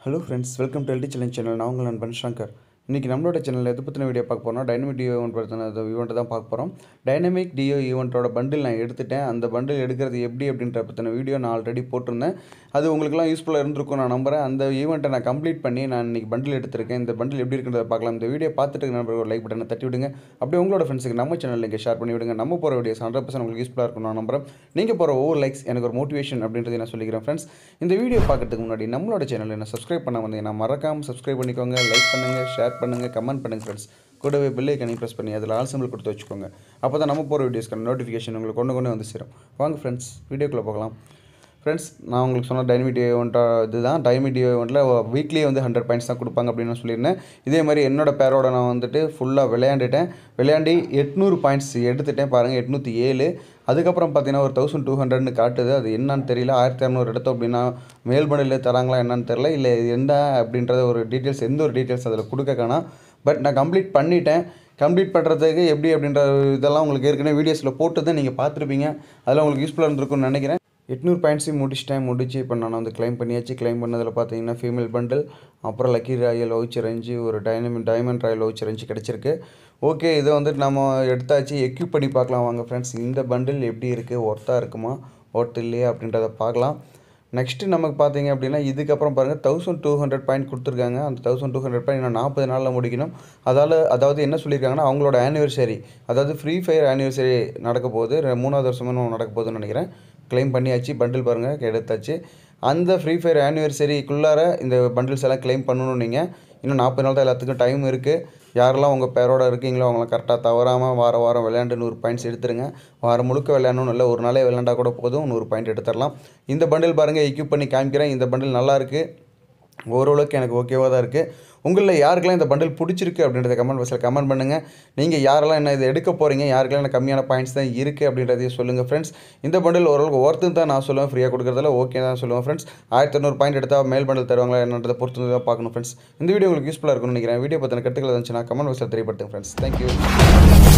hello friends welcome to LD challenge channel நான் உங்கள் நண்பன் சங்கர் இன்றைக்கி நம்மளோட சேனலில் எது பற்றின வீடியோ பார்க்க போகிறோம் டைனமிக் டிஓ ஈவெண்ட் பற்றின ஈவெண்ட்டை தான் பார்க்க போகிறோம் டைனமிக் டிஓ ஈவெண்ட்டோட பண்டில் நான் எடுத்துட்டேன் அந்த பண்டில் எடுக்கிறது எப்படி அப்படின்ற பற்றின வீடியோ நான் ஆல்ரெடி போட்டிருந்தேன் அது உங்களுக்குலாம் யூஸ்ஃபுல்லாக இருந்திருக்கும் நான் நம்புறேன் அந்த ஈவெண்ட்டை நான் கம்ப்ளீட் பண்ணி நான் இன்றைக்கி பண்டில் எடுத்திருக்கேன் இந்த பண்டில் எப்படி இருக்குன்றதை பார்க்கலாம் இந்த வீடியோ பார்த்துட்டு நண்பர்கள் ஒரு லைக் பட்டனை தட்டி விடுங்க அப்படியே உங்களோட ஃப்ரெண்ட்ஸுக்கு நம்ம சேனலில் இங்கே ஷேர் பண்ணி விடுங்க நம்ம போகிற வீடியோஸ் ஹண்ட்ரட் பர்சன்ட் உங்களுக்கு யூஸ்ஃபுல்லாக இருக்கும் நான் நம்புறேன் நீங்கள் போகிற ஒவ்வொரு லைக்ஸ் எனக்கு ஒரு மோட்டிவேஷன் அப்படின்றத நான் சொல்லிக்கிறேன் ஃப்ரெண்ட்ஸ் இந்த வீடியோ பார்க்கறதுக்கு முன்னாடி நம்மளோட சேனலை என்ன சப்ஸ்கிரைப் பண்ண வந்தீங்கன்னா மறக்காமல் சப்ஸ்கிரைப் பண்ணிக்கோங்க லைக் பண்ணுங்கள் ஷேர் பண்ணுங்கள் கமெண்ட் பண்ணுங்கள் ஃப்ரெண்ட்ஸ் கூடவே பெல் ஐக்கனை ப்ரெஸ் பண்ணி அதில் ஆல் சிம்பிள் கொடுத்து வச்சுக்கோங்க அப்போ தான் நம்ம போகிற வீடியோஸ்க்கான நோட்டிஃபிகேஷன் உங்களுக்கு கொண்டு கொண்டு வந்து சேரும் வாங்க ஃப்ரெண்ட்ஸ் வீடியோக்குள்ளே போகலாம் ஃப்ரெண்ட்ஸ் நான் உங்களுக்கு சொன்ன டைனமிக் டிஓ ஈவெண்ட்டா இதுதான் டைனமிக் டிஓ ஈவெண்ட்டில் வீக்லி வந்து ஹண்ட்ரட் பாயிண்ட்ஸ் தான் கொடுப்பாங்க அப்படின்னு நான் சொல்லியிருந்தேன் இதே மாதிரி என்னோட பேரோட நான் வந்துட்டு ஃபுல்லாக விளையாண்டுட்டேன் விளையாண்டி எட்நூறு பாயிண்ட்ஸ் எடுத்துட்டேன் பாருங்கள் எட்நூற்றி ஏழு அதுக்கப்புறம் பார்த்தீங்கன்னா ஒரு தௌசண்ட் டூ ஹண்ட்ரட்னு காட்டுது அது என்னன்னு தெரியல ஆயிரத்தி இரநூறு எடுத்தோம் அப்படின்னா மேல் பண்டில் தராங்களா என்னன்னு தெரியல இல்லை இது என்ன அப்படின்றத ஒரு டீட்டெயில்ஸ் எந்த ஒரு டீட்டெயில்ஸ் அதில் கொடுக்க காணோம் பட் நான் கம்ப்ளீட் பண்ணிட்டேன் கம்ப்ளீட் பண்ணுறதுக்கு எப்படி அப்படின்ற இதெல்லாம் உங்களுக்கு ஏற்கனவே வீடியோஸில் போட்டு தான் நீங்கள் பார்த்துருப்பீங்க அதெல்லாம் உங்களுக்கு யூஸ்ஃபுல்லாக இருந்திருக்கும்னு நினைக்கிறேன் எட்நூறு பாயிண்ட்ஸையும் முடிச்சிட்டேன் முடிச்சு இப்போ நான் வந்து க்ளைம் பண்ணியாச்சு க்ளைம் பண்ணதில் பார்த்தீங்கன்னா ஃபீமேல் பண்டில் அப்புறம் லக்கி ராயல் வவுச்சர் அஞ்சு ஒரு டைனமிக் டைமண்ட் ராயல் வவுச்சர் அஞ்சு கிடச்சிருக்கு ஓகே இதை வந்துட்டு நம்ம எடுத்தாச்சு எக்யூப் பண்ணி பார்க்கலாம் வாங்க ஃப்ரெண்ட்ஸ் இந்த பண்டில் எப்படி இருக்குது ஒர்த்தாக இருக்குமா ஒர்த் இல்லையா அப்படின்றத பார்க்கலாம் நெக்ஸ்ட்டு நமக்கு பார்த்தீங்க அப்படின்னா இதுக்கப்புறம் பாருங்கள் தௌசண்ட் டூ ஹண்ட்ரட் பாயிண்ட் கொடுத்துருக்காங்க அந்த தௌசண்ட் டூ ஹண்ட்ரட் பாயிண்ட் இன்னும் நாற்பது நாளில் முடிக்கணும் அதால் அதாவது என்ன சொல்லியிருக்காங்கன்னா அவங்களோட ஆனிவர்சரி அதாவது ஃப்ரீ ஃபயர் ஆனிவர்சரி நடக்க போகுது ரெ- மூணாவது வருஷமும் நடக்க போகுதுன்னு நினைக்கிறேன் க்ளைம் பண்ணியாச்சு பண்டில் பாருங்கள் எடுத்தாச்சு அந்த ஃப்ரீ ஃபயர் ஆனிவர்சரிக்குள்ளார இந்த பண்டில்ஸ் எல்லாம் க்ளைம் பண்ணணும் நீங்கள் இன்னும் நாற்பது நாள் தான் எல்லாத்துக்கும் டைம் இருக்குது யாரெல்லாம் உங்கள் பேரோட இருக்கீங்களோ அவங்கள கரெக்டாக தவறாமல் வார வாரம் விளையாண்டு நூறு பாயிண்ட்ஸ் எடுத்துருங்க வாரம் முழுக்க விளையாடணும் இல்லை ஒரு நாளே விளையாண்டா கூட போதும் நூறு பாயிண்ட் எடுத்துடலாம் இந்த பண்டில் பாருங்கள் எக்யூப் பண்ணி காமிக்கிறேன் இந்த பண்டில் நல்லா இருக்குது ஓரளவுக்கு எனக்கு ஓகேவாக தான் இருக்குது உங்களில் யாருக்கெல்லாம் இந்த பண்டில் பிடிச்சிருக்கு அப்படின்றத கமெண்ட் பாக்ஸில் கமெண்ட் பண்ணுங்கள் நீங்கள் யாரெல்லாம் என்ன இதை எடுக்க போகிறீங்க யாருக்கெல்லாம் எனக்கு கம்மியான பாயிண்ட்ஸ் தான் இருக்குது அப்படின்றதையும் சொல்லுங்கள் ஃப்ரெண்ட்ஸ் இந்த பண்டில் ஓரளவுக்கு ஒர்த்துன்னு தான் நான் சொல்லுவேன் ஃப்ரீயாக கொடுக்குறதால ஓகே தான் சொல்லுவேன் ஃப்ரெண்ட்ஸ் ஆயிரத்தி இரநூறு பாயிண்ட் எடுத்தால் மேல் பண்டில் தருவாங்களா என்னன்றதை பொறுத்து தான் பார்க்கணும் ஃப்ரெண்ட்ஸ் இந்த வீடியோ உங்களுக்கு யூஸ்ஃபுல்லாக இருக்கும்னு நினைக்கிறேன் வீடியோ பற்றின கருத்துக்கள் இருந்துச்சுன்னா கமெண்ட் பாக்ஸில் தெரியப்படுத்துங்க ஃப்ரெண்ட்ஸ் தேங்க்யூ